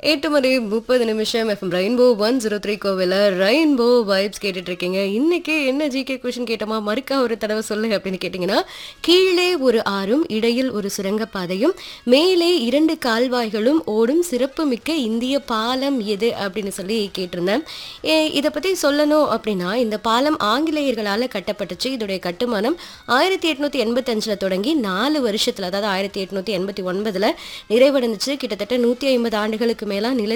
எட்டு மணி முப்பது நிமிஷம் FM Rainbow one zero three கோவில ரெயின்போ வைப்ஸ் கேட்டுட்டு இருக்கீங்க இன்னைக்கு என்ன ஜிகே கொஷின் கேட்டோமா மறுக்கா ஒரு தடவை சொல்லு அப்படின்னு கேட்டிங்கன்னா கீழே ஒரு ஆறும் இடையில் ஒரு சுரங்கப்பாதையும் மேலே இரண்டு கால்வாய்களும் ஓடும் சிறப்புமிக்க இந்திய பாலம் எது அப்படின்னு சொல்லி கேட்டிருந்தேன் ஏ, இதை பற்றி சொல்லணும் அப்படின்னா இந்த பாலம் ஆங்கிலேயர்களால் கட்டப்பட்டுச்சு இதோடைய கட்டுமானம் ஆயிரத்தி எட்நூத்தி எண்பத்தஞ்சில் தொடங்கி நாலு வருஷத்தில் அதாவது ஆயிரத்தி எட்நூத்தி எண்பத்தி ஒன்பதில் நிறைவடைந்துச்சு கிட்டத்தட்ட நூற்றி ஐம்பது ஆண்டுகளுக்கு மேலாக நில